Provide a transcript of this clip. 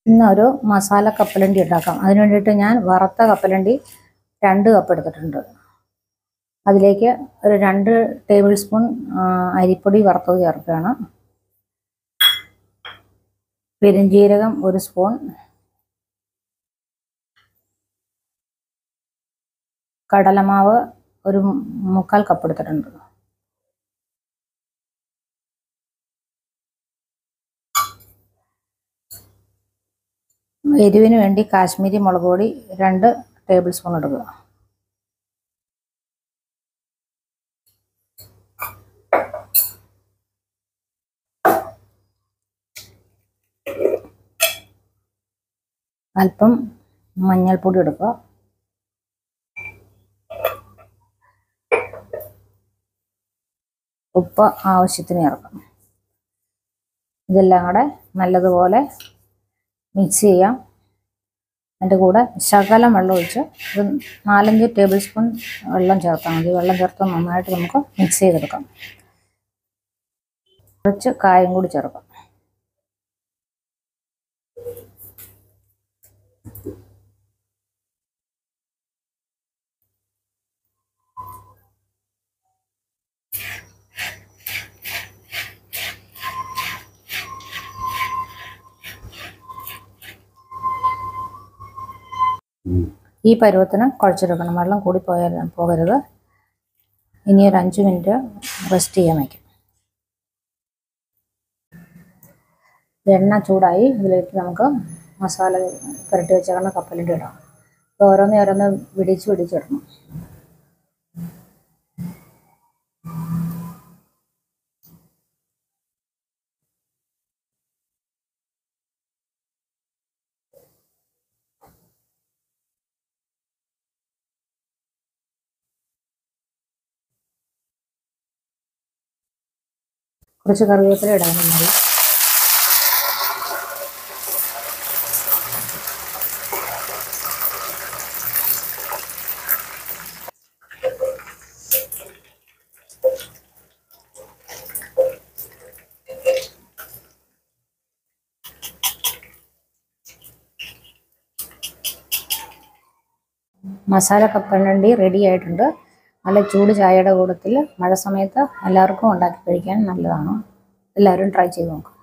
ഇന്ന് ഒരു മസാല കപ്പലണ്ടി ഉണ്ടാക്കാം അതിന് വേണ്ടിയിട്ട് ഞാൻ വറുത്ത കപ്പലണ്ടി രണ്ട് കപ്പ് എടുത്തിട്ടുണ്ട് അതിലേക്ക് ഒരു രണ്ട് ടേബിൾ സ്പൂൺ ആ, അരിപ്പൊടി വറുത്തത് ചേർക്കുകയാണ് പെരുംജീരകം ഒരു സ്പൂൺ കടലമാവ് ഒരു മുക്കാൽ കപ്പ് എടുത്തിട്ടുണ്ട് എരിവിന് വേണ്ടി കാശ്മീരി മുളക് പൊടി രണ്ട് ടേബിൾ സ്പൂൺ എടുക്കുക അല്പം മഞ്ഞൾപ്പൊടി എടുക്കുക ഉപ്പ് ആവശ്യത്തിന് ചേർക്കാം ഇതെല്ലാം കൂടെ നല്ലതുപോലെ മിക്സ് ചെയ്യാം അതിൻ്റെ കൂടെ ശകലം വെള്ളം ഒഴിച്ച് ഒരു നാലഞ്ച് ടേബിൾ സ്പൂൺ വെള്ളം ചേർത്താൽ മതി വെള്ളം ചേർത്ത് നന്നായിട്ട് നമുക്ക് മിക്സ് ചെയ്തെടുക്കാം കുറച്ച് കായം കൂടി ചേർക്കാം ഈ പരുവത്തിന് കുഴച്ചെടുക്കണം വെള്ളം കൂടി പോയാൽ പോകരുത് ഇനി ഒരു അഞ്ച് മിനിറ്റ് റെസ്റ്റ് ചെയ്യാൻ വയ്ക്കും എണ്ണ ചൂടായി ഇതിലേക്ക് നമുക്ക് മസാല പുരട്ടി വെച്ചേക്കുന്ന കപ്പലിൻ്റെ ഇടാം ഇത് ഓരോന്ന് ഓരോന്ന് വിടിച്ച് വിടിച്ചിടണം കുറച്ച് കറിവേപ്പില ഇടാനും മതി മസാല കപ്പലണ്ടി റെഡി ആയിട്ടുണ്ട് നല്ല ചൂട് ചായയുടെ കൂട്ടത്തിൽ മഴ സമയത്ത് എല്ലാവർക്കും ഉണ്ടാക്കി കഴിക്കാൻ നല്ലതാണ് എല്ലാവരും ട്രൈ ചെയ്ത് നോക്കാം